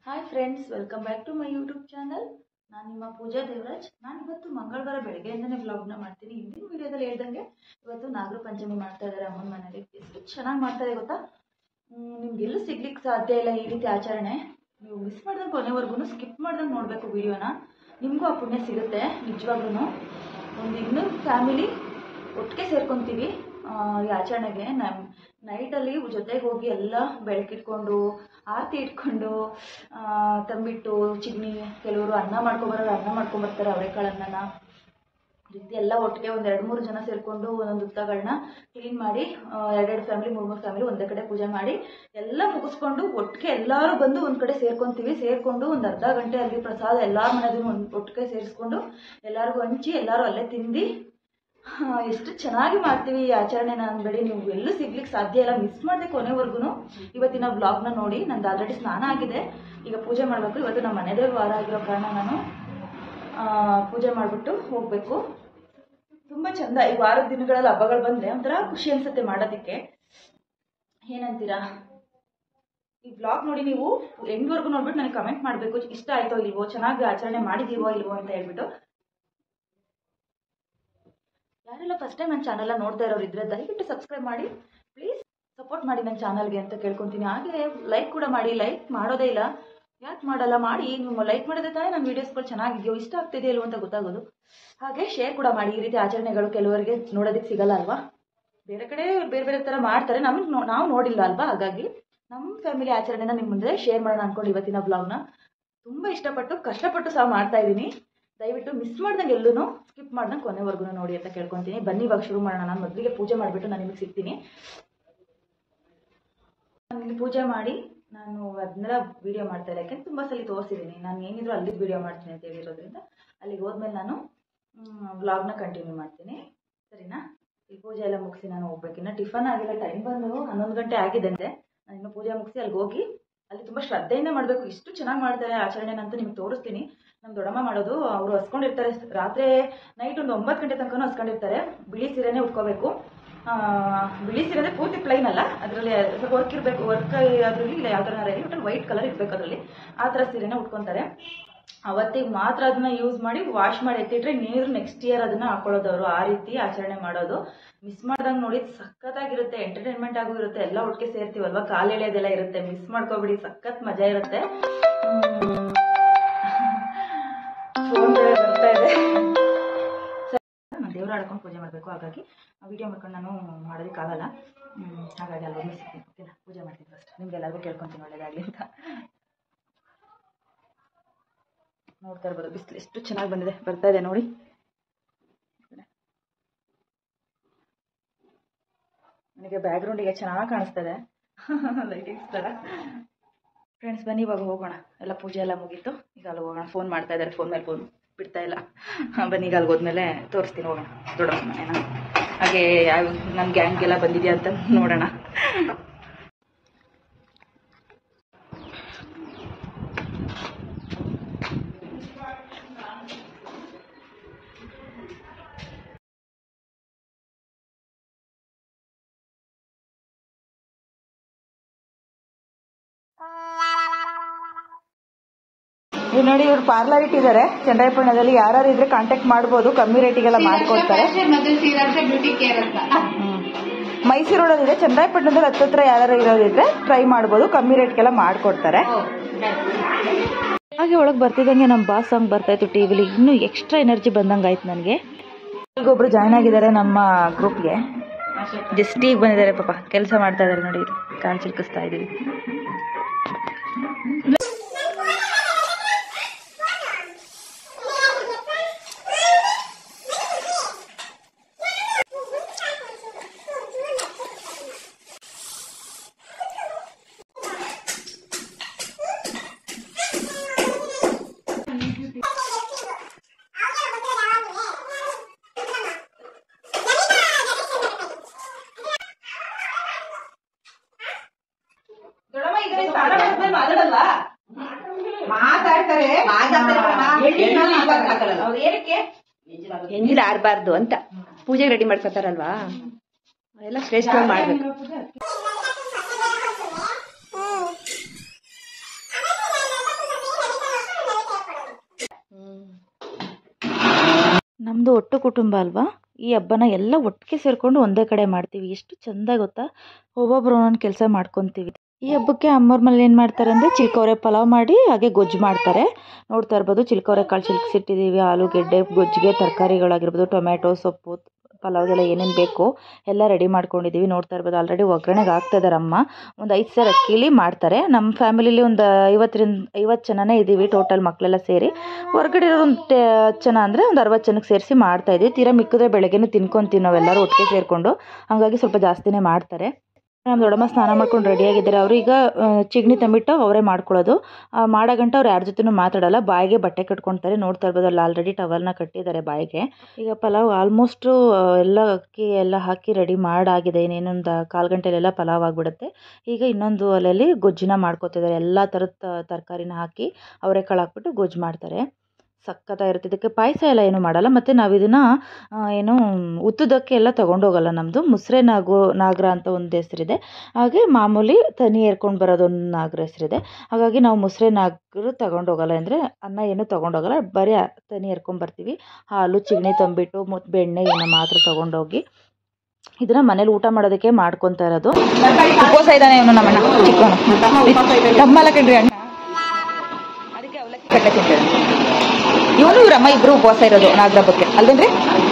Hi friends welcome back to my YouTube channel ನಾನು ನಿಮ್ಮ ಪೂಜಾ ದೇವರಾಜ್ ನಾನು ಇವತ್ತು ಮಂಗಳವಾರ ಬೆಳಗ್ಗೆಯಿಂದನೇ ವ್ಲಾಗ್ನ ಮಾಡ್ತೀನಿ ಹಿಂದಿನ ವಿಡಿಯೋದಲ್ಲಿ ಹೇಳ್ದಂಗೆ ಇವತ್ತು ನಾಗರ ಪಂಚಮಿ ಮಾಡ್ತಾ ಇದ್ದಾರೆ ಅಮ್ಮನ ಮನೇಲಿ ಎಷ್ಟು ಚೆನ್ನಾಗಿ ಮಾಡ್ತಾರೆ ಗೊತ್ತಾ ನಿಮ್ಗೆಲ್ಲೂ ಸಿಗ್ಲಿಕ್ಕೆ ಸಾಧ್ಯ ಇಲ್ಲ ಈ ರೀತಿ ಆಚರಣೆ ನೀವು ಮಿಸ್ ಮಾಡ್ದಂಗೆ ಕೊನೆವರೆಗೂ ಸ್ಕಿಪ್ ಮಾಡ್ದಂಗೆ ನೋಡಬೇಕು ವಿಡಿಯೋನ ನಿಮಗೂ ಆ ಪುಣ್ಯ ಸಿಗುತ್ತೆ ನಿಜವಾಗ್ಲೂ ಒಂದು ಇನ್ನೊಂದು ಫ್ಯಾಮಿಲಿ ಒಟ್ಟಿಗೆ ಸೇರ್ಕೊಂತೀವಿ ಆ, ಈ ಆಚರಣೆಗೆ ನಮ್ಮ ನೈಟಲ್ಲಿ ಜೊತೆಗೆ ಹೋಗಿ ಎಲ್ಲ ಬೆಳಕಿಟ್ಕೊಂಡು ಆರತಿ ಇಟ್ಕೊಂಡು ಆ, ತಂಬಿಟ್ಟು ಚಿಗ್ನಿ ಕೆಲವರು ಅನ್ನ ಮಾಡ್ಕೊಂಬರೋರು ಅನ್ನ ಮಾಡ್ಕೊಂಬರ್ತಾರೆ ಅವರೆಕಾಳು ಅನ್ನನ ಈ ರೀತಿ ಎಲ್ಲ ಒಟ್ಟಿಗೆ ಒಂದು ಎರಡು ಮೂರು ಜನ ಸೇರಿಕೊಂಡು ಒಂದೊಂದು ಹುತ್ತಗಳನ್ನ ಕ್ಲೀನ್ ಮಾಡಿ ಆ, ಎರಡೆರಡು ಫ್ಯಾಮಿಲಿ ಮೂರು ಮೂರು ಫ್ಯಾಮಿಲಿ ಒಂದೇ ಕಡೆ ಪೂಜೆ ಮಾಡಿ ಎಲ್ಲ ಮುಗಿಸ್ಕೊಂಡು ಒಟ್ಟಿಗೆ ಎಲ್ಲರೂ ಬಂದು ಒಂದು ಕಡೆ ಸೇರ್ಕೊಂತೀವಿ ಸೇರ್ಕೊಂಡು ಒಂದು ಅರ್ಧ ಗಂಟೆ ಅಲ್ಲಿ ಪ್ರಸಾದ ಎಲ್ಲರ ಮನೆಗೂ ಒಂದು ಒಟ್ಟಿಗೆ ಸೇರಿಸ್ಕೊಂಡು ಎಲ್ಲರಿಗೂ ಹಂಚಿ ಎಲ್ಲರೂ ಅಲ್ಲೇ ತಿಂದು ಹಾ, ಎಷ್ಟು ಚೆನ್ನಾಗಿ ಮಾಡ್ತೀವಿ ಈ ಆಚರಣೆನ ಅನ್ಬೇಡಿ ನೀವು ಎಲ್ಲೂ ಸಿಗ್ಲಿಕ್ಕೆ ಸಾಧ್ಯ ಇಲ್ಲ ಮಿಸ್ ಮಾಡದೆ ಕೊನೆವರೆಗೂ ಇವತ್ತಿನ ಬ್ಲಾಗ್ನ ನೋಡಿ ನಂದು ಆಲ್ರೆಡಿ ಸ್ನಾನ ಆಗಿದೆ ಈಗ ಪೂಜೆ ಮಾಡಬೇಕು ಇವತ್ತು ನಮ್ಮ ಮನೆದೇ ವಾರ ಆಗಿರೋ ಕಾರಣ ನಾನು ಆ, ಪೂಜೆ ಮಾಡಿಬಿಟ್ಟು ಹೋಗಬೇಕು ತುಂಬ ಚಂದ ಈ ವಾರದ ದಿನಗಳಲ್ಲಿ ಹಬ್ಬಗಳು ಬಂದರೆ ಒಂಥರ ಖುಷಿ ಅನ್ಸುತ್ತೆ ಮಾಡೋದಕ್ಕೆ ಏನಂತೀರಾ ಈ ಬ್ಲಾಗ್ ನೋಡಿ ನೀವು ಎಂಡ್ವರೆಗೂ ನೋಡ್ಬಿಟ್ಟು ನನಗೆ ಕಮೆಂಟ್ ಮಾಡಬೇಕು ಇಷ್ಟ ಆಯ್ತೋ ಇಲ್ವೋ ಚೆನ್ನಾಗಿ ಆಚರಣೆ ಮಾಡಿದೀವೋ ಇಲ್ವೋ ಅಂತ ಹೇಳ್ಬಿಟ್ಟು ಯಾರೆಲ್ಲ ಫಸ್ಟ್ ಟೈಮ್ ನನ್ನ ಚಾನಲ್ನ ನೋಡ್ತಾ ಇರೋರು ಇದ್ರೆ ದಯವಿಟ್ಟು ಸಬ್ಸ್ಕ್ರೈಬ್ ಮಾಡಿ ಪ್ಲೀಸ್ ಸಪೋರ್ಟ್ ಮಾಡಿ ನನ್ನ ಚಾನಲ್ಗೆ ಅಂತ ಕೇಳ್ಕೊತೀನಿ ಹಾಗೆ ಲೈಕ್ ಕೂಡ ಮಾಡಿ ಲೈಕ್ ಮಾಡೋದೇ ಇಲ್ಲ ಯಾಕೆ ಮಾಡಲ್ಲ ಮಾಡಿ ನೀವು ಲೈಕ್ ಮಾಡಿದ್ರೆ ತಾನೇ ನನ್ನ ವೀಡಿಯೋಸ್ಗಳು ಚೆನ್ನಾಗಿದೆಯೋ ಇಷ್ಟ ಆಗ್ತಿದೆಯೋ ಇಲ್ವೋ ಅಂತ ಗೊತ್ತಾಗೋದು ಹಾಗೆ ಶೇರ್ ಕೂಡ ಮಾಡಿ ಈ ರೀತಿ ಆಚರಣೆಗಳು ಕೆಲವರಿಗೆ ನೋಡೋದಕ್ಕೆ ಸಿಗಲ್ಲ ಅಲ್ವಾ ಬೇರೆ ಕಡೆ ಬೇರೆ ಬೇರೆ ಥರ ಮಾಡ್ತಾರೆ ನಮಗೆ ನಾವು ನೋಡಿಲ್ಲ ಅಲ್ವಾ ಹಾಗಾಗಿ ನಮ್ಮ ಫ್ಯಾಮಿಲಿ ಆಚರಣೆನ ನಿಮ್ಮ ಮುಂದೆ ಶೇರ್ ಮಾಡೋಣ ಅನ್ಕೊಂಡು ಇವತ್ತಿನ ಬ್ಲಾಗ್ನ ತುಂಬ ಇಷ್ಟಪಟ್ಟು ಕಷ್ಟಪಟ್ಟು ಸಹ ಮಾಡ್ತಾ ಇದ್ದೀನಿ ದಯವಿಟ್ಟು ಮಿಸ್ ಮಾಡ್ದಂಗೆ ಎಲ್ಲೂ ಸ್ಕಿಪ್ ಮಾಡ್ದಂಗೆ ಕೊನೆವರೆಗೂ ನೋಡಿ ಅಂತ ಕೇಳ್ಕೊತೀನಿ ಬನ್ನಿ ಇವಾಗ ಶುರು ಮಾಡೋಣ ನಾನು ಮೊದಲಿಗೆ ಪೂಜೆ ಮಾಡಿಬಿಟ್ಟು ನಾನು ನಿಮಗೆ ಸಿಗ್ತೀನಿ ನಾನು ಇಲ್ಲಿ ಪೂಜೆ ಮಾಡಿ ನಾನು ಅದನ್ನೆಲ್ಲ ವಿಡಿಯೋ ಮಾಡ್ತಾ ಇಲ್ಲ ಯಾಕೆಂದ್ರೆ ತುಂಬ ಸಲ ತೋರಿಸಿದ್ದೀನಿ ನಾನು ಏನಿದ್ರು ಅಲ್ಲಿದ್ದು ವಿಡಿಯೋ ಮಾಡ್ತೀನಿ ಅಂತ ಹೇಳಿರೋದ್ರಿಂದ ಅಲ್ಲಿಗೆ ಹೋದ್ಮೇಲೆ ನಾನು ವ್ಲಾಗ್ನ ಕಂಟಿನ್ಯೂ ಮಾಡ್ತೀನಿ ಸರಿನಾ ಈ ಪೂಜೆ ಎಲ್ಲ ಮುಗಿಸಿ ನಾನು ಹೋಗ್ಬೇಕು ಇನ್ನು ಟಿಫನ್ ಆಗಿಲ್ಲ ಟೈಮ್ ಬಂದು ಹನ್ನೊಂದು ಗಂಟೆ ಆಗಿದೆ ಅಂತೆ ನಾನು ಇನ್ನು ಪೂಜೆ ಮುಗಿಸಿ ಅಲ್ಲಿಗೆ ಹೋಗಿ ಅಲ್ಲಿ ತುಂಬ ಶ್ರದ್ಧೆಯಿಂದ ಮಾಡಬೇಕು ಇಷ್ಟು ಚೆನ್ನಾಗಿ ಮಾಡ್ತಾರೆ ಆಚರಣೆನ ಅಂತ ನಿಮ್ಗೆ ತೋರಿಸ್ತೀನಿ ನಮ್ಮ ದೊಡ್ಡಮ್ಮ ಮಾಡೋದು ಅವರು ಹಸ್ಕೊಂಡಿರ್ತಾರೆ ರಾತ್ರಿ ನೈಟ್ ಒಂದು ಒಂಬತ್ತು ಗಂಟೆ ತನಕ ಹಸ್ಕೊಂಡಿರ್ತಾರೆ ಬಿಳಿ ಸೀರೆನೇ ಉಟ್ಕೋಬೇಕು ಆ, ಬಿಳಿ ಸೀರೆ ಅಂದರೆ ಪೂರ್ತಿ ಪ್ಲೈನ್ ಅಲ್ಲ ಅದರಲ್ಲಿ ಸ್ವಲ್ಪ ವರ್ಕ್ ಇರಬೇಕು ವರ್ಕ್ ಅದರಲ್ಲಿ ಇಲ್ಲ ಯಾವ ಥರ ಇರಲಿ ಒಟ್ಟಲ್ಲಿ ವೈಟ್ ಕಲರ್ ಇರಬೇಕು ಅದರಲ್ಲಿ ಆ ಥರ ಸೀರೆನೇ ಉಟ್ಕೊತಾರೆ ಅವತ್ತಿಗೆ ಮಾತ್ರ ಅದನ್ನ ಯೂಸ್ ಮಾಡಿ ವಾಶ್ ಮಾಡಿ ಎತ್ತಿಟ್ರೆ ನೀರು ನೆಕ್ಸ್ಟ್ ಇಯರ್ ಅದನ್ನ ಹಾಕೊಳ್ಳೋದು ಅವರು ಆ ರೀತಿ ಆಚರಣೆ ಮಾಡೋದು ಮಿಸ್ ಮಾಡ್ದಂಗೆ ನೋಡಿ ಸಖತ್ತಾಗಿರುತ್ತೆ ಎಂಟರ್ಟೈನ್ಮೆಂಟ್ ಆಗೂ ಇರುತ್ತೆ ಎಲ್ಲ ಒಟ್ಟಿಗೆ ಸೇರ್ತೀವಲ್ವಾ ಕಾಲು ಎಳೆಯೋದೆಲ್ಲ ಇರುತ್ತೆ ಮಿಸ್ ಮಾಡ್ಕೋಬಿಡಿ ಸಖತ್ ಮಜಾ ಇರುತ್ತೆ ಫೋನ್ ಬರ್ತಾ ಇದೆ ನಾನು ದೇವ್ರ ಆಡ್ಕೊಂಡು ಪೂಜೆ ಮಾಡಬೇಕು ಹಾಗಾಗಿ ವಿಡಿಯೋ ಮಾಡ್ಕೊಂಡು ನಾನು ಮಾಡೋದಕ್ಕಾಗಲ್ಲ ಹ್ಮ್, ಹಾಗಾಗಿ ಅಲ್ಲಿ ಹೋಗಿ ಸಿಗ್ತೀನಿ ಓಕೆನಾ ಪೂಜೆ ಮಾಡ್ತೀನಿ ಫಸ್ಟ್ ನಿಮ್ಗೆಲ್ಲರಿಗೂ ಕೇಳ್ಕೊತೀನಿ ಒಳ್ಳೇದಾಗಲಿ ಅಂತ ನೋಡ್ತಾ ಇರ್ಬೋದು ಬಿಸಿಲು ಎಷ್ಟು ಚೆನ್ನಾಗಿ ಬಂದಿದೆ ಬರ್ತಾ ಇದೆ ನೋಡಿ ನನಗೆ ಬ್ಯಾಕ್ಗ್ರೌಂಡಿಗೆ ಚೆನ್ನಾಗಿ ಕಾಣಿಸ್ತದೆ ಲೈಟಿಂಗ್ಸ್ ಥರ ಫ್ರೆಂಡ್ಸ್ ಬನ್ನಿ ಇವಾಗ ಹೋಗೋಣ ಎಲ್ಲ ಪೂಜೆ ಎಲ್ಲ ಮುಗೀತು ಈಗ ಅಲ್ಲಿ ಹೋಗೋಣ ಫೋನ್ ಮಾಡ್ತಾ ಇದ್ದಾರೆ ಫೋನ್ ಮೇಲೆ ಫೋನ್ ಬಿಡ್ತಾ ಇಲ್ಲ ಹಾಂ ಬನ್ನಿ ಈಗ ಅಲ್ಲಿಗೆ ಹೋದ್ಮೇಲೆ ತೋರಿಸ್ತೀನಿ ಹೋಗೋಣ ದೊಡ್ಡಮ್ಮ ಮನೇನ ಹಾಗೆ ಯಾವ ನನ್ನ ಗ್ಯಾಂಗೆಲ್ಲ ಬಂದಿದೆಯಾ ಅಂತ ನೋಡೋಣ ಇವ್ ನೋಡಿ ಇವ್ರು ಪಾರ್ಲರ್ ಇಟ್ಟಿದ್ದಾರೆ ಚಂದ್ರಾಯಪಟ್ಟಣದಲ್ಲಿ ಯಾರು ಇದ್ರೆ ಕಾಂಟ್ಯಾಕ್ಟ್ ಮಾಡ್ಬೋದು ಕಮ್ಮಿ ರೇಟಿಗೆಲ್ಲ ಮಾಡ್ಕೊಡ್ತಾರೆ ಮತ್ತೆ ಶ್ರೀರಾಕ್ಷ ಬ್ಯೂಟಿ ಕೇರ್ ಅಂತ ಹ್ಮ್. ಮೈಸೂರು ರೋಡಲ್ಲಿದೆ ಚಂದ್ರಾಯಪಟ್ಟಣದಲ್ಲಿ ಹತ್ತತ್ರ ಯಾರು ಇರೋದಿದ್ರೆ ಟ್ರೈ ಮಾಡ್ಬೋದು ಕಮ್ಮಿ ರೇಟ್ಗೆಲ್ಲ ಮಾಡ್ಕೊಡ್ತಾರೆ ಹಾಗೆ ಒಳಗೆ ಬರ್ತಿದ್ದಂಗೆ ನಮ್ಮ ಬಾಸ್ ಸಾಂಗ್ ಬರ್ತಾ ಇತ್ತು ಟಿವಿಲಿ ಇನ್ನೂ ಎಕ್ಸ್ಟ್ರಾ ಎನರ್ಜಿ ಬಂದಂಗೆ ಆಯ್ತು ನನಗೆ ಈಗ ಒಬ್ರು ಜಾಯ್ನ್ ಆಗಿದ್ದಾರೆ ನಮ್ಮ ಗ್ರೂಪ್ಗೆ ಜಸ್ಟ್ ಈಗ ಬಂದಿದ್ದಾರೆ ಪಾಪ ಕೆಲಸ ಮಾಡ್ತಾ ಇದ್ದಾರೆ ನೋಡಿ ಕಾಲ್ ಚಿಲ್ಕಿಸ್ತಾ ಇದ್ದೀವಿ ಮಾತಾಡ್ತಾರೆ ಎಂಜಿಲ್ ಆರ್ಬಾರ್ದು ಅಂತ ಪೂಜೆಗೆ ರೆಡಿ ಮಾಡ್ಕೊತಾರಲ್ವಾ ಎಲ್ಲ ಶ್ರೇಷ್ಠವಾಗಿ ಮಾಡ್ಬೇಕು ಮಾತಾಡ್ತಾರೆ ನಮ್ಮದು ಒಟ್ಟು ಕುಟುಂಬ ಅಲ್ವಾ ಈ ಹಬ್ಬನ ಎಲ್ಲ ಒಟ್ಟಿಗೆ ಸೇರಿಕೊಂಡು ಒಂದೇ ಕಡೆ ಮಾಡ್ತೀವಿ ಎಷ್ಟು ಚೆಂದ ಗೊತ್ತಾ ಒಬ್ಬೊಬ್ರು ಒಂದೊಂದು ಕೆಲಸ ಮಾಡ್ಕೊತೀವಿ ಈ ಹಬ್ಬಕ್ಕೆ ಅಮ್ಮವ್ರ ಮನೇಲಿ ಏನು ಮಾಡ್ತಾರೆ ಅಂದರೆ ಚಿಲ್ಕವರೆ ಪಲಾವ್ ಮಾಡಿ ಹಾಗೆ ಗೊಜ್ಜು ಮಾಡ್ತಾರೆ ನೋಡ್ತಾ ಇರ್ಬೋದು ಚಿಲ್ಕವರೆ ಕಾಳು ಚಿಲ್ಕಿಸಿಟ್ಟಿದ್ದೀವಿ ಆಲೂಗೆಡ್ಡೆ ಗೊಜ್ಜಿಗೆ ತರಕಾರಿಗಳಾಗಿರ್ಬೋದು ಟೊಮ್ಯಾಟೊ ಸೊಪ್ಪು ಪಲಾವ್ಗೆಲ್ಲ ಏನೇನು ಬೇಕು ಎಲ್ಲ ರೆಡಿ ಮಾಡ್ಕೊಂಡಿದ್ದೀವಿ ನೋಡ್ತಾ ಇರ್ಬೋದು ಆಲ್ರೆಡಿ ಒಗ್ಗರಣೆಗೆ ಹಾಕ್ತಾ ಇದ್ದಾರೆ ಅಮ್ಮ ಒಂದು ಐದು ಸಾವಿರ ಅಕ್ಕಿಲಿ ಮಾಡ್ತಾರೆ ನಮ್ಮ ಫ್ಯಾಮಿಲಿಲಿ ಒಂದು ಐವತ್ತರಿಂದ ಐವತ್ತು ಜನನೇ ಇದ್ದೀವಿ ಟೋಟಲ್ ಮಕ್ಕಳೆಲ್ಲ ಸೇರಿ ಹೊರಗಡೆ ಇರೋದು ಒಂದು ಟೆ ಹತ್ತು ಜನ ಅಂದರೆ ಒಂದು ಅರವತ್ತು ಜನಕ್ಕೆ ಸೇರಿಸಿ ಮಾಡ್ತಾ ಇದ್ವಿ ತೀರಾ ಮಿಕ್ಕಿದ್ರೆ ಬೆಳಗ್ಗೆನೂ ತಿನ್ಕೊಂತೀವಿ ನಾವೆಲ್ಲರೂ ಒಟ್ಟಿಗೆ ಸೇರಿಕೊಂಡು ಹಾಗಾಗಿ ಸ್ವಲ್ಪ ಜಾಸ್ತಿನೇ ಮಾಡ್ತಾರೆ ನಮ್ಮ ದೊಡ್ಡಮ್ಮ ಸ್ನಾನ ಮಾಡ್ಕೊಂಡು ರೆಡಿಯಾಗಿದ್ದಾರೆ ಅವರು ಈಗ ಆ, ಚಿಗಣಿ ತಂಬಿಟ್ಟು ಅವರೇ ಮಾಡ್ಕೊಳ್ಳೋದು ಆ, ಮಾಡೋ ಗಂಟ ಅವ್ರು ಯಾರ ಜೊತೆನೂ ಮಾತಾಡಲ್ಲ ಬಾಯಿಗೆ ಬಟ್ಟೆ ಕಟ್ಕೊಳ್ತಾರೆ ನೋಡ್ತಾ ಇರ್ಬೋದು ಅಲ್ಲಿ ಆಲ್ರೆಡಿ ಟವಲ್ನ ಕಟ್ಟಿದ್ದಾರೆ ಬಾಯಿಗೆ ಈಗ ಪಲಾವ್ ಆಲ್ಮೋಸ್ಟು ಎಲ್ಲ ಅಕ್ಕಿ ಎಲ್ಲ ಹಾಕಿ ರೆಡಿ ಮಾಡಾಗಿದೆ ಇನ್ನೊಂದು ಕಾಲು ಗಂಟೆಲೆಲ್ಲ ಪಲಾವ್ ಆಗಿಬಿಡುತ್ತೆ ಈಗ ಇನ್ನೊಂದು ಒಲೆಯಲ್ಲಿ ಗೊಜ್ಜನ್ನ ಮಾಡ್ಕೊತಿದ್ದಾರೆ ಎಲ್ಲ ಥರದ ತರಕಾರಿನ ಹಾಕಿ ಅವರೆಕಾಳು ಹಾಕ್ಬಿಟ್ಟು ಗೊಜ್ಜು ಮಾಡ್ತಾರೆ ಸಖತ್ತಾಗಿರುತ್ತೆ ಇದಕ್ಕೆ ಪಾಯಸ ಎಲ್ಲ ಏನು ಮಾಡಲ್ಲ ಮತ್ತು ನಾವು ಇದನ್ನು ಏನು ಉತ್ತುದಕ್ಕೆ ಎಲ್ಲ ತೊಗೊಂಡೋಗಲ್ಲ ನಮ್ಮದು ಮುಸ್ರೆ ನಾಗು ನಾಗರ ಅಂತ ಒಂದು ಹೆಸರಿದೆ ಹಾಗೆ ಮಾಮೂಲಿ ತನಿ ಏರ್ಕೊಂಡು ಬರೋದೊಂದು ನಾಗರ ಹೆಸರಿದೆ ಹಾಗಾಗಿ ನಾವು ಮುಸ್ರೆ ನಾಗರು ತಗೊಂಡೋಗಲ್ಲ ಅಂದರೆ ಅನ್ನ ಏನು ತೊಗೊಂಡೋಗಲ್ಲ ಬರೀ ಆ ತನಿ ಏರ್ಕೊಂಬರ್ತೀವಿ ಹಾಲು ಚಿಗಣಿ ತಂಬಿಟ್ಟು ಮತ್ತು ಬೆಣ್ಣೆ ಇವನ್ನ ಮಾತ್ರ ತೊಗೊಂಡೋಗಿ ಇದನ್ನ ಮನೇಲಿ ಊಟ ಮಾಡೋದಕ್ಕೆ ಮಾಡ್ಕೊತಾ ಇರೋದು ಉಪವಾಸ ಇದ್ದಾನೆ ಇವನು ನಮ್ಮಣ್ಣ ಚಿಕ್ಕವನು ತಮ್ಮಲ್ಲ ಕಣ್ರಿ ಅಣ್ಣ ಅದಕ್ಕೆ ಅವಲಕ್ಕಿ ಕಡ್ಲೆ ತಿಂತಾರೆ ಇವನು ಇವ್ರಮ್ಮ ಇಬ್ರು ಉಪವಾಸ ಇರೋದು ನಾಗರ ಹಬ್ಬಕ್ಕೆ ಅಲ್ದೇನ್ರಿ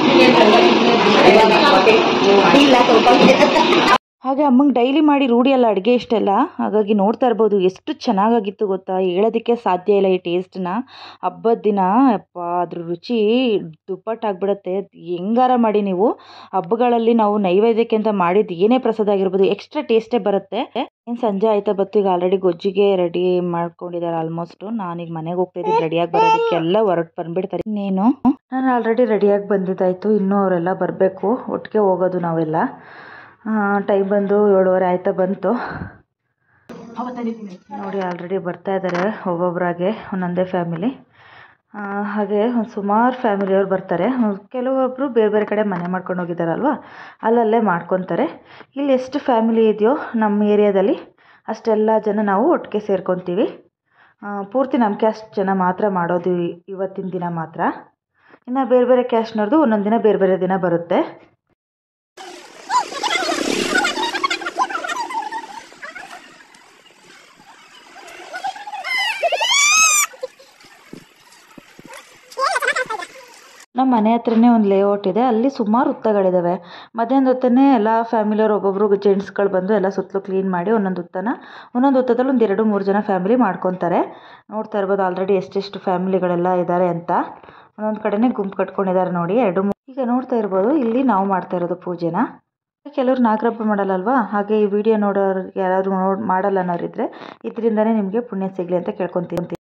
ಹಾಗೆ ಅಮ್ಮಂಗೆ ಡೈಲಿ ಮಾಡಿ ರೂಢಿ ಅಲ್ಲ ಅಡುಗೆ ಇಷ್ಟೆಲ್ಲ ಹಾಗಾಗಿ ನೋಡ್ತಾ ಇರ್ಬೋದು ಎಷ್ಟು ಚೆನ್ನಾಗಾಗಿತ್ತು ಗೊತ್ತಾ ಹೇಳೋದಕ್ಕೆ ಸಾಧ್ಯ ಇಲ್ಲ ಈ ಟೇಸ್ಟನ್ನ ಹಬ್ಬದ ದಿನ ಅಪ್ಪ ಅದ್ರ ರುಚಿ ದುಪ್ಪಟ್ಟಾಗ್ಬಿಡುತ್ತೆ ಹೆಂಗಾರ ಮಾಡಿ ನೀವು ಹಬ್ಬಗಳಲ್ಲಿ ನಾವು ನೈವೇದ್ಯಕ್ಕೆ ಅಂತ ಮಾಡಿದ್ದು ಏನೇ ಪ್ರಸಾದ ಆಗಿರ್ಬೋದು ಎಕ್ಸ್ಟ್ರಾ ಟೇಸ್ಟೇ ಬರುತ್ತೆ ಏನು ಸಂಜೆ ಆಯ್ತಾ ಬತ್ತು ಈಗ ಆಲ್ರೆಡಿ ಗೊಜ್ಜಿಗೆ ರೆಡಿ ಮಾಡ್ಕೊಂಡಿದ್ದಾರೆ ಆಲ್ಮೋಸ್ಟು ನಾನೀಗ ಮನೆಗೆ ಹೋಗ್ತಾ ಇದ್ದೀನಿ ರೆಡಿಯಾಗಿ ಬರೋದಕ್ಕೆ ಎಲ್ಲ ಹೊರಟು ಬಂದ್ಬಿಡ್ತಾರೆ ಇನ್ನೇನು ನಾನು ಆಲ್ರೆಡಿ ರೆಡಿಯಾಗಿ ಬಂದಿದ್ದಾಯಿತು ಇನ್ನೂ ಅವರೆಲ್ಲ ಬರಬೇಕು ಒಟ್ಟಿಗೆ ಹೋಗೋದು ನಾವೆಲ್ಲ ಟೈಮ್ ಬಂದು ಏಳುವರೆ ಆಯ್ತಾ ಬಂತು ನೋಡಿ ಆಲ್ರೆಡಿ ಬರ್ತಾ ಇದ್ದಾರೆ ಒಬ್ಬೊಬ್ಬರಾಗೆ ಒಂದೊಂದೇ ಫ್ಯಾಮಿಲಿ ಹಾಗೆ ಒಂದು ಸುಮಾರು ಫ್ಯಾಮಿಲಿಯವ್ರು ಬರ್ತಾರೆ ಕೆಲವೊಬ್ಬರು ಬೇರೆ ಬೇರೆ ಕಡೆ ಮನೆ ಮಾಡ್ಕೊಂಡು ಹೋಗಿದ್ದಾರಲ್ವ ಅಲ್ಲಲ್ಲೇ ಮಾಡ್ಕೊತಾರೆ ಇಲ್ಲಿ ಎಷ್ಟು ಫ್ಯಾಮಿಲಿ ಇದೆಯೋ ನಮ್ಮ ಏರಿಯಾದಲ್ಲಿ ಅಷ್ಟೆಲ್ಲ ಜನ ನಾವು ಒಟ್ಟಿಗೆ ಸೇರ್ಕೊತೀವಿ ಪೂರ್ತಿ ನಮ್ಮ ಕ್ಯಾಸ್ಟ್ ಜನ ಮಾತ್ರ ಮಾಡೋದು ಇ- ಇವತ್ತಿನ ದಿನ ಮಾತ್ರ ಇನ್ನು ಬೇರೆ ಬೇರೆ ಕ್ಯಾಸ್ಟ್ನವ್ರದ್ದು ಒಂದೊಂದು ದಿನ ಬೇರೆ ಬೇರೆ ದಿನ ಬರುತ್ತೆ ನಮ್ಮ ಮನೆ ಹತ್ರನೇ ಒಂದು ಲೇಔಟ್ ಇದೆ ಅಲ್ಲಿ ಸುಮಾರು ಹುತ್ತಗಳಿದ್ದಾವೆ ಮಧ್ಯಾಹ್ನದ ಹೊತ್ತನೇ ಎಲ್ಲ ಫ್ಯಾಮಿಲಿಯವ್ರು ಒಬ್ಬೊಬ್ರು ಜೆಂಟ್ಸ್ಗಳು ಬಂದು ಎಲ್ಲ ಸುತ್ತಲೂ ಕ್ಲೀನ್ ಮಾಡಿ ಒಂದೊಂದು ಹುತ್ತನ ಒಂದೊಂದು ಹುತ್ತದಲ್ಲಿ ಒಂದು ಎರಡು ಮೂರು ಜನ ಫ್ಯಾಮಿಲಿ ಮಾಡ್ಕೊತಾರೆ ನೋಡ್ತಾ ಇರ್ಬೋದು ಆಲ್ರೆಡಿ ಎಷ್ಟೆಷ್ಟು ಫ್ಯಾಮಿಲಿಗಳೆಲ್ಲ ಇದ್ದಾರೆ ಅಂತ ಒಂದೊಂದು ಕಡೆನೇ ಗುಂಪು ಕಟ್ಕೊಂಡಿದ್ದಾರೆ ನೋಡಿ ಎರಡು ಮೂರು ಈಗ ನೋಡ್ತಾ ಇರ್ಬೋದು ಇಲ್ಲಿ ನಾವು ಮಾಡ್ತಾ ಇರೋದು ಪೂಜೆನ ಕೆಲವ್ರು ನಾಗರಬ್ಬ ಮಾಡಲ್ಲಲ್ವಾ ಹಾಗೆ ಈ ವಿಡಿಯೋ ನೋಡೋರು ಯಾರಾದರೂ ನೋಡ್ ಮಾಡಲ್ಲ ಅನ್ನೋರಿದ್ರೆ ಇದರಿಂದನೇ ನಿಮಗೆ ಪುಣ್ಯ ಸಿಗಲಿ ಅಂತ ಕೇಳ್ಕೊತೀನಿ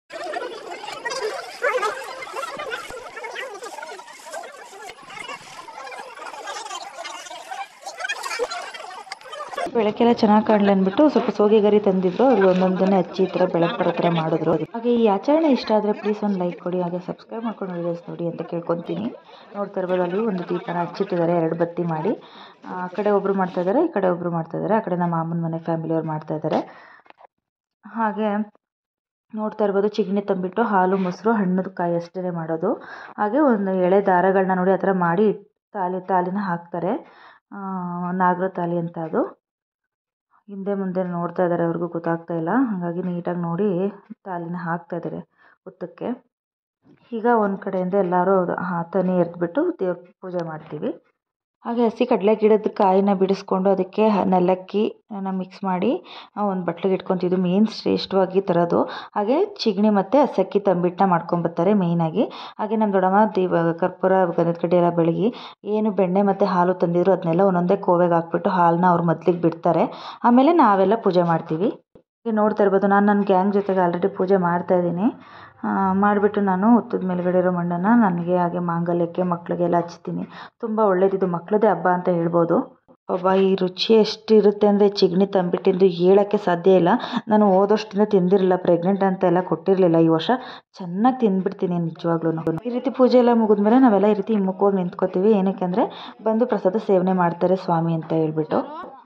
ಬೆಳಕೆಲ್ಲ ಚೆನ್ನಾಗಿ ಕಾಣಲಿ ಅಂದ್ಬಿಟ್ಟು ಸ್ವಲ್ಪ ಸೋಗೆ ಗರಿ ತಂದಿದ್ರು ಅಲ್ಲಿ ಒಂದೊಂದನ್ನೇ ಹಚ್ಚಿ ಈ ಥರ ಬೆಳಕು ಬರೋ ಥರ ಮಾಡಿದ್ರು ಹಾಗೆ ಈ ಆಚರಣೆ ಇಷ್ಟ ಆದರೆ ಪ್ಲೀಸ್ ಒಂದು ಲೈಕ್ ಕೊಡಿ ಹಾಗೆ ಸಬ್ಸ್ಕ್ರೈಬ್ ಮಾಡ್ಕೊಂಡು ವೀಡಿಯೋಸ್ ನೋಡಿ ಅಂತ ಕೇಳ್ಕೊತೀನಿ ನೋಡ್ತಾ ಇರ್ಬೋದು ಅಲ್ಲಿ ಒಂದು ದೀಪನ ಹಚ್ಚಿಟ್ಟಿದ್ದಾರೆ ಎರಡು ಬತ್ತಿ ಮಾಡಿ ಆ ಕಡೆ ಒಬ್ಬರು ಮಾಡ್ತಾ ಇದ್ದಾರೆ ಈ ಕಡೆ ಒಬ್ಬರು ಮಾಡ್ತಾ ಇದ್ದಾರೆ ಆ ಕಡೆ ನಮ್ಮ ಮಾಮನ ಮನೆ ಫ್ಯಾಮಿಲಿಯವ್ರು ಮಾಡ್ತಾ ಇದ್ದಾರೆ ಹಾಗೆ ನೋಡ್ತಾ ಇರ್ಬೋದು ಚಿಗಣಿ ತಂಬಿಟ್ಟು ಹಾಲು ಮೊಸರು ಹಣ್ಣದ ಕಾಯಿ ಅಷ್ಟೇ ಮಾಡೋದು ಹಾಗೆ ಒಂದು ಎಳೆ ದಾರಗಳನ್ನ ನೋಡಿ ಆ ಥರ ಮಾಡಿ ತಾಲಿ ತಾಲಿನ ಹಾಕ್ತಾರೆ ನಾಗರ ತಾಲಿ ಅಂತ ಅದು ಹಿಂದೆ ಮುಂದೆ ನೋಡ್ತಾ ಇದ್ದಾರೆ ಅವ್ರಿಗೂ ಗೊತ್ತಾಗ್ತಾ ಇಲ್ಲ ಹಾಗಾಗಿ ನೀಟಾಗಿ ನೋಡಿ ತಾಲಿನ ಹಾಕ್ತಾ ಇದ್ದಾರೆ ಹುತ್ತಕ್ಕೆ ಈಗ ಒಂದು ಕಡೆಯಿಂದ ಎಲ್ಲರೂ ತನಿ ಎರೆದ್ಬಿಟ್ಟು ದೇವ್ರ ಪೂಜೆ ಮಾಡ್ತೀವಿ ಹಾಗೆ ಹಸಿ ಕಡಲೆ ಗಿಡದ ಕಾಯಿನ ಬಿಡಿಸ್ಕೊಂಡು ಅದಕ್ಕೆ ಹ- ನೆಲಕ್ಕಿ ಮಿಕ್ಸ್ ಮಾಡಿ ಒಂದು ಬಟ್ಲಿಗೆ ಇಟ್ಕೊತಿದ್ದು ಮೇನ್ ಶ್ರೇಷ್ಠವಾಗಿ ತರೋದು ಹಾಗೆ ಚಿಗಣಿ ಮತ್ತು ಹಸಕ್ಕಿ ತಂಬಿಟ್ಟನ್ನ ಮಾಡ್ಕೊಂಬರ್ತಾರೆ ಮೇಯ್ನಾಗಿ ಹಾಗೆ ನಮ್ಮ ದೊಡ್ಡಮ್ಮ ದೀಪ ಕರ್ಪೂರ ಗಂಧದ ಕಡ್ಡಿ ಎಲ್ಲ ಬೆಳಗಿ ಏನು ಬೆಣ್ಣೆ ಮತ್ತು ಹಾಲು ತಂದಿದ್ರು ಅದನ್ನೆಲ್ಲ ಒಂದೊಂದೇ ಕೋವೆಗೆ ಹಾಕ್ಬಿಟ್ಟು ಹಾಲನ್ನ ಅವ್ರು ಮೊದಲಿಗೆ ಬಿಡ್ತಾರೆ ಆಮೇಲೆ ನಾವೆಲ್ಲ ಪೂಜೆ ಮಾಡ್ತೀವಿ ಈಗ ನೋಡ್ತಾ ಇರ್ಬೋದು ನಾನು ನನ್ನ ಗ್ಯಾಂಗ್ ಜೊತೆಗೆ ಆಲ್ರೆಡಿ ಪೂಜೆ ಮಾಡ್ತಾ ಇದ್ದೀನಿ ಮಾಡಿಬಿಟ್ಟು ನಾನು ಹುತ್ತದ ಮೇಲ್ಗಡೆ ಇರೋ ಮಣ್ಣನ್ನು ನನಗೆ ಹಾಗೆ ಮಾಂಗಲ್ಯಕ್ಕೆ ಮಕ್ಕಳಿಗೆಲ್ಲ ಹಚ್ತೀನಿ ತುಂಬ ಒಳ್ಳೇದಿದು ಮಕ್ಕಳದೇ ಹಬ್ಬ ಅಂತ ಹೇಳ್ಬೋದು ಒಬ್ಬ ಈ ರುಚಿ ಎಷ್ಟಿರುತ್ತೆ ಅಂದರೆ ಚಿಗಣಿ ತಂಬಿಟ್ಟಿಂದು ಹೇಳೋಕ್ಕೆ ಸಾಧ್ಯ ಇಲ್ಲ ನಾನು ಹೋದಷ್ಟಿಂದ ತಿಂದಿರಲಿಲ್ಲ ಪ್ರೆಗ್ನೆಂಟ್ ಅಂತ ಎಲ್ಲ ಕೊಟ್ಟಿರಲಿಲ್ಲ ಈ ವರ್ಷ ಚೆನ್ನಾಗಿ ತಿಂದ್ಬಿಡ್ತೀನಿ ನಿಜವಾಗ್ಲೂ ಈ ರೀತಿ ಪೂಜೆ ಎಲ್ಲ ಮುಗಿದ್ಮೇಲೆ ನಾವೆಲ್ಲ ಈ ರೀತಿ ಹಿಮ್ಮುಖವಾಗಿ ನಿಂತ್ಕೋತೀವಿ ಏನಕ್ಕೆ ಅಂದರೆ ಬಂದು ಪ್ರಸಾದ ಸೇವನೆ ಮಾಡ್ತಾರೆ ಸ್ವಾಮಿ ಅಂತ ಹೇಳ್ಬಿಟ್ಟು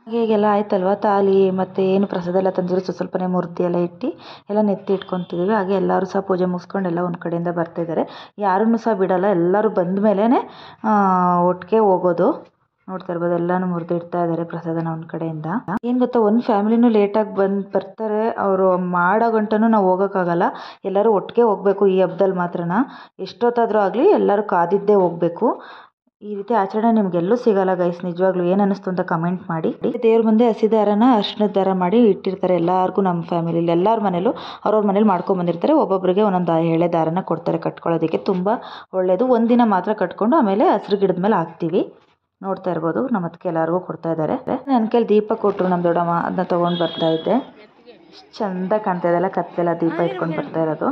ಹೀಗೆಲ್ಲ ಆಯ್ತಲ್ವ ತಾಲಿ ಮತ್ತು ಏನು ಪ್ರಸಾದ ಎಲ್ಲ ತಂದಿರೋ ಸ್ವಲ್ಪ ಸ್ವಲ್ಪನೇ ಮೂರ್ತಿ ಎಲ್ಲ ಇಟ್ಟು ಎಲ್ಲ ನೆತ್ತಿ ಇಟ್ಕೊತಿದ್ದೀವಿ ಹಾಗೆ ಎಲ್ಲರೂ ಸಹ ಪೂಜೆ ಮುಗಿಸ್ಕೊಂಡು ಎಲ್ಲ ಒಂದು ಕಡೆಯಿಂದ ಬರ್ತಿದ್ದಾರೆ ಯಾರನ್ನೂ ಸಹ ಬಿಡಲ್ಲ ಎಲ್ಲರೂ ಬಂದ ಮೇಲೇ ಒಟ್ಟಿಗೆ ಹೋಗೋದು ನೋಡ್ತಾ ಇರ್ಬೋದು ಎಲ್ಲನೂ ಮುರಿದಿಡ್ತಾ ಇದ್ದಾರೆ ಪ್ರಸಾದನ ಒಂದು ಕಡೆಯಿಂದ ಏನು ಗೊತ್ತಾ ಒಂದು ಫ್ಯಾಮಿಲಿನೂ ಲೇಟಾಗಿ ಬಂದು ಬರ್ತಾರೆ ಅವರು ಮಾಡೋ ಗಂಟನೂ ನಾವು ಹೋಗೋಕ್ಕಾಗಲ್ಲ ಎಲ್ಲರೂ ಒಟ್ಟಿಗೆ ಹೋಗಬೇಕು ಈ ಹಬ್ದಲ್ಲಿ ಮಾತ್ರನ ಎಷ್ಟೊತ್ತಾದರೂ ಆಗಲಿ ಎಲ್ಲರೂ ಕಾದಿದ್ದೇ ಹೋಗಬೇಕು ಈ ರೀತಿ ಆಚರಣೆ ನಿಮ್ಗೆಲ್ಲೂ ಸಿಗಲ್ಲ ಗೈಸ್ ನಿಜವಾಗ್ಲೂ ಏನು ಅನ್ನಿಸ್ತು ಅಂತ ಕಮೆಂಟ್ ಮಾಡಿ ದೇವ್ರ ಮುಂದೆ ಹಸಿ ದಾರನ ಅರ್ಶಿಣದ ದಾರ ಮಾಡಿ ಇಟ್ಟಿರ್ತಾರೆ ಎಲ್ಲರಿಗೂ ನಮ್ಮ ಫ್ಯಾಮಿಲಿಲಿ ಎಲ್ಲರ ಮನೇಲೂ ಅವ್ರವ್ರ ಮನೇಲಿ ಮಾಡ್ಕೊಂಡು ಬಂದಿರ್ತಾರೆ ಒಬ್ಬೊಬ್ಬರಿಗೆ ಒಂದೊಂದು ಎಳೆ ದಾರನ ಕೊಡ್ತಾರೆ ಕಟ್ಕೊಳ್ಳೋದಕ್ಕೆ ತುಂಬ ಒಳ್ಳೆಯದು ಒಂದಿನ ಮಾತ್ರ ಕಟ್ಕೊಂಡು ಆಮೇಲೆ ಹಸ್ರು ಗಿಡದ ಮೇಲೆ ಹಾಕ್ತೀವಿ ನೋಡ್ತಾ ಇರ್ಬೋದು ನಮ್ಮ ಅದಕ್ಕೆ ಎಲ್ಲರಿಗೂ ಕೊಡ್ತಾ ಇದ್ದಾರೆ ನನ್ನ ಕೈಲಿ ದೀಪ ಕೊಟ್ಟರು ನಮ್ಮ ದೊಡ್ಡಮ್ಮ ಅದನ್ನ ತೊಗೊಂಡು ಬರ್ತಾ ಇದ್ದೆ ಎಷ್ಟು ಚಂದ ಕಾಣ್ತಾ ಇದೆಲ್ಲ ಕತ್ಲೆಲ್ಲ ದೀಪ ಇಟ್ಕೊಂಡು ಬರ್ತಾ ಇರೋದು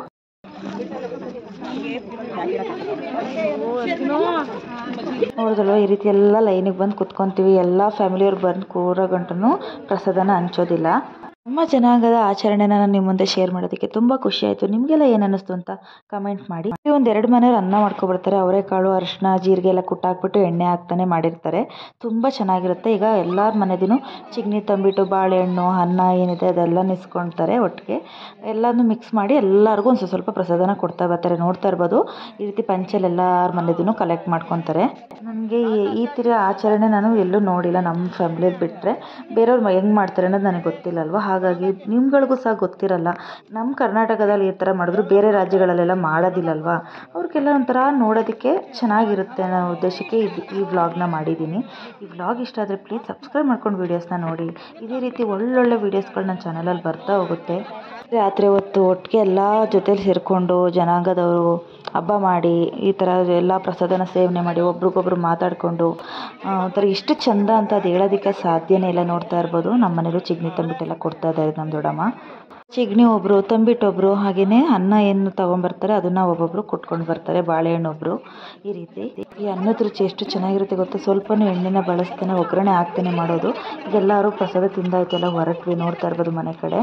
ನೋಡಿದಲ್ವ ಈ ರೀತಿ ಎಲ್ಲ ಲೈನಿಗೆ ಬಂದು ಕುತ್ಕೊತೀವಿ ಎಲ್ಲ ಫ್ಯಾಮಿಲಿಯವ್ರು ಬಂದು ಕೂರೋ ಗಂಟನೂ ಪ್ರಸಾದನ ಹಂಚೋದಿಲ್ಲ ನಮ್ಮ ಜನಾಂಗದ ಆಚರಣೆನ ನಾನು ನಿಮ್ಮ ಮುಂದೆ ಶೇರ್ ಮಾಡೋದಕ್ಕೆ ತುಂಬ ಖುಷಿ ಆಯಿತು ನಿಮಗೆಲ್ಲ ಏನು ಅನ್ನಿಸ್ತು ಅಂತ ಕಮೆಂಟ್ ಮಾಡಿ ಒಂದು ಎರಡು ಮನೆಯವ್ರು ಅನ್ನ ಮಾಡ್ಕೊಬಿಡ್ತಾರೆ ಅವರೆಕಾಳು ಅರಿಶಿನ ಜೀರಿಗೆ ಎಲ್ಲ ಕುಟ್ಟಾಕ್ಬಿಟ್ಟು ಎಣ್ಣೆ ಹಾಕ್ತಾನೆ ಮಾಡಿರ್ತಾರೆ ತುಂಬ ಚೆನ್ನಾಗಿರುತ್ತೆ ಈಗ ಎಲ್ಲರ ಮನೆದಿನೂ ಚಿಗ್ನಿ ತಂಬಿಟ್ಟು ಬಾಳೆಹಣ್ಣು ಅನ್ನ ಏನಿದೆ ಅದೆಲ್ಲ ನಿಸ್ಕೊಳ್ತಾರೆ ಒಟ್ಟಿಗೆ ಎಲ್ಲನೂ ಮಿಕ್ಸ್ ಮಾಡಿ ಎಲ್ಲರಿಗೂ ಒಂದು ಸ್ವಲ್ಪ ಪ್ರಸಾದನ ಕೊಡ್ತಾ ಬರ್ತಾರೆ ನೋಡ್ತಾ ಇರ್ಬೋದು ಈ ರೀತಿ ಪಂಚಲ್ಲಿ ಎಲ್ಲರ ಮನೆದೂ ಕಲೆಕ್ಟ್ ಮಾಡ್ಕೊತಾರೆ ನನಗೆ ಈ ಥರ ಆಚರಣೆ ನಾನು ಎಲ್ಲೂ ನೋಡಿಲ್ಲ ನಮ್ಮ ಫ್ಯಾಮ್ಲಿಯಲ್ಲಿ ಬಿಟ್ಟರೆ ಬೇರೆಯವ್ರು ಹೆಂಗೆ ಮಾಡ್ತಾರೆ ಅನ್ನೋದು ನನಗೆ ಗೊತ್ತಿಲ್ಲ ಅಲ್ವಾ ಹಾಗಾಗಿ ನಿಮ್ಗಳಿಗೂ ಸಹ ಗೊತ್ತಿರಲ್ಲ ನಮ್ಮ ಕರ್ನಾಟಕದಲ್ಲಿ ಈ ಥರ ಮಾಡಿದ್ರು ಬೇರೆ ರಾಜ್ಯಗಳಲ್ಲೆಲ್ಲ ಮಾಡೋದಿಲ್ಲಲ್ವಾ ಅವ್ರಿಗೆಲ್ಲ ಒಂಥರ ನೋಡೋದಕ್ಕೆ ಚೆನ್ನಾಗಿರುತ್ತೆ ಅನ್ನೋ ಉದ್ದೇಶಕ್ಕೆ ಇದು ಈ ವ್ಲಾಗ್ನ ಮಾಡಿದ್ದೀನಿ ಈ ವ್ಲಾಗ್ ಇಷ್ಟ ಆದರೆ ಪ್ಲೀಸ್ ಸಬ್ಸ್ಕ್ರೈಬ್ ಮಾಡ್ಕೊಂಡು ವೀಡಿಯೋಸ್ನ ನೋಡಿ ಇದೇ ರೀತಿ ಒಳ್ಳೊಳ್ಳೆ ವೀಡಿಯೋಸ್ಗಳು ನನ್ನ ಚಾನಲಲ್ಲಿ ಬರ್ತಾ ಹೋಗುತ್ತೆ ರಾತ್ರಿ ಹೊತ್ತು ಒಟ್ಟಿಗೆ ಎಲ್ಲ ಜೊತೇಲಿ ಸೇರಿಕೊಂಡು ಜನಾಂಗದವರು ಹಬ್ಬ ಮಾಡಿ ಈ ಥರ ಎಲ್ಲ ಪ್ರಸಾದನ ಸೇವನೆ ಮಾಡಿ ಒಬ್ರಿಗೊಬ್ರು ಮಾತಾಡಿಕೊಂಡು ಒಂಥರ ಎಷ್ಟು ಚಂದ ಅಂತ ಅದು ಹೇಳೋದಕ್ಕೆ ಸಾಧ್ಯನೇ ಇಲ್ಲ ನೋಡ್ತಾ ಇರ್ಬೋದು ನಮ್ಮ ಮನೇಲೂ ಚಿಗ್ನಿ ತಂಬಿಟ್ಟೆಲ್ಲ ಕೊಡ್ತಾ ಇದ್ದಾರೆ ನಮ್ಮ ದೊಡ್ಡಮ್ಮ ಚಿಗ್ನಿ ಒಬ್ಬರು ತಂಬಿಟ್ಟೊಬ್ಬರು ಹಾಗೆಯೇ ಅನ್ನ ಏನು ತೊಗೊಂಬರ್ತಾರೆ ಅದನ್ನು ಒಬ್ಬೊಬ್ಬರು ಕೊಟ್ಕೊಂಡು ಬರ್ತಾರೆ ಬಾಳೆಹಣ್ಣು ಒಬ್ಬರು ಈ ರೀತಿ ಈ ಅನ್ನದ ರುಚಿ ಎಷ್ಟು ಚೆನ್ನಾಗಿರುತ್ತೆ ಗೊತ್ತಾ ಸ್ವಲ್ಪನೂ ಎಣ್ಣೆನ ಬಳಸ್ತಾನೆ ಒಗ್ಗರಣೆ ಹಾಕ್ತಾನೆ ಮಾಡೋದು ಇದೆಲ್ಲರೂ ಪ್ರಸಾದ ತಿಂದಾಯ್ತು ಎಲ್ಲ ಹೊರಟ್ವಿ ನೋಡ್ತಾ ಇರ್ಬೋದು ಮನೆ ಕಡೆ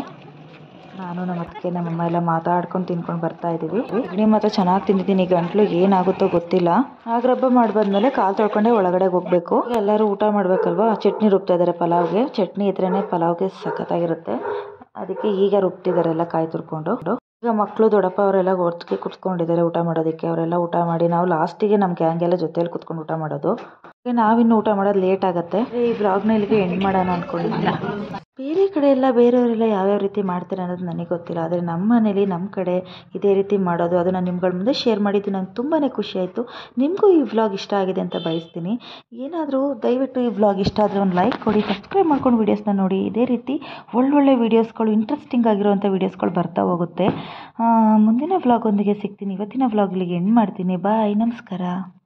ನಾನು ನಮ್ಮ ಅತ್ತಿಗೆ ನಮ್ಮಮ್ಮ ಎಲ್ಲ ಮಾತಾಡ್ಕೊಂಡು ತಿನ್ಕೊಂಡು ಬರ್ತಾ ಇದ್ದೀವಿ ಇಡ್ಲಿ ಮಾತ್ರ ಚೆನ್ನಾಗಿ ತಿಂದಿದ್ದೀನಿ ಗಂಟ್ಲು ಏನಾಗುತ್ತೋ ಗೊತ್ತಿಲ್ಲ ನಾಗರಬ್ಬ ಮಾಡಿ ಬಂದಮೇಲೆ ಕಾಲು ತೊಳ್ಕೊಂಡೆ ಒಳಗಡೆ ಹೋಗಬೇಕು ಎಲ್ಲರೂ ಊಟ ಮಾಡಬೇಕಲ್ವಾ ಚಟ್ನಿ ರುಬ್ತಾ ಇದ್ದಾರೆ ಪಲಾವ್ಗೆ ಚಟ್ನಿ ಇದ್ರೇ ಪಲಾವ್ಗೆ ಸಖತ್ತಾಗಿರುತ್ತೆ ಅದಕ್ಕೆ ಈಗ ರುಬ್ತಿದ್ದಾರೆ ಎಲ್ಲ ಕಾಯಿ ತುರ್ಕೊಂಡು ಈಗ ಮಕ್ಕಳು ದೊಡ್ಡಪ್ಪ ಅವರೆಲ್ಲ ಒಟ್ಟಿಗೆ ಕುತ್ಕೊಂಡಿದ್ದಾರೆ ಊಟ ಮಾಡೋದಕ್ಕೆ ಅವರೆಲ್ಲ ಊಟ ಮಾಡಿ ನಾವು ಲಾಸ್ಟಿಗೆ ನಮ್ಮ ಗ್ಯಾಂಗ್ ಎಲ್ಲ ಜೊತೆಲಿ ಕುತ್ಕೊಂಡು ಊಟ ಮಾಡೋದು ಈಗ ನಾವಿನ್ನು ಊಟ ಮಾಡೋದು ಲೇಟ್ ಆಗುತ್ತೆ ಈ ಬ್ಲಾಗ್ನ ಇಲ್ಲಿಗೆ ಎಂಡ್ ಮಾಡೋಣ ಅಂದ್ಕೊಂಡಿದ್ದೀನಿ ಬೇರೆ ಕಡೆ ಎಲ್ಲ ಬೇರೆಯವರೆಲ್ಲ ಯಾವ್ಯಾವ ರೀತಿ ಮಾಡ್ತಾರೆ ಅನ್ನೋದು ನನಗೆ ಗೊತ್ತಿಲ್ಲ ಆದರೆ ನಮ್ಮ ಮನೇಲಿ ನಮ್ಮ ಕಡೆ ಇದೇ ರೀತಿ ಮಾಡೋದು ಅದನ್ನು ನಿಮ್ಗಳ ಮುಂದೆ ಶೇರ್ ಮಾಡಿದ್ದು ನಂಗೆ ತುಂಬಾ ಖುಷಿ ಆಯಿತು ನಿಮಗೂ ಈ ವ್ಲಾಗ್ ಇಷ್ಟ ಆಗಿದೆ ಅಂತ ಬಯಸ್ತೀನಿ ಏನಾದರೂ ದಯವಿಟ್ಟು ಈ ವ್ಲಾಗ್ ಇಷ್ಟ ಆದರೆ ಒಂದು ಲೈಕ್ ಕೊಡಿ ಸಬ್ಸ್ಕ್ರೈಬ್ ಮಾಡ್ಕೊಂಡು ವೀಡಿಯೋಸ್ನ ನೋಡಿ ಇದೇ ರೀತಿ ಒಳ್ಳೊಳ್ಳೆ ವೀಡಿಯೋಸ್ಗಳು ಇಂಟ್ರೆಸ್ಟಿಂಗ್ ಆಗಿರುವಂಥ ವೀಡಿಯೋಸ್ಗಳು ಬರ್ತಾ ಹೋಗುತ್ತೆ ಆ, ಮುಂದಿನ ವ್ಲಾಗ್ ಒಂದಿಗೆ ಸಿಗ್ತೀನಿ ಇವತ್ತಿನ ವ್ಲಾಗ್ ಇಲ್ಲಿಗೆ ಎಂಡ್ ಮಾಡ್ತೀನಿ ಬಾಯ್ ನಮಸ್ಕಾರ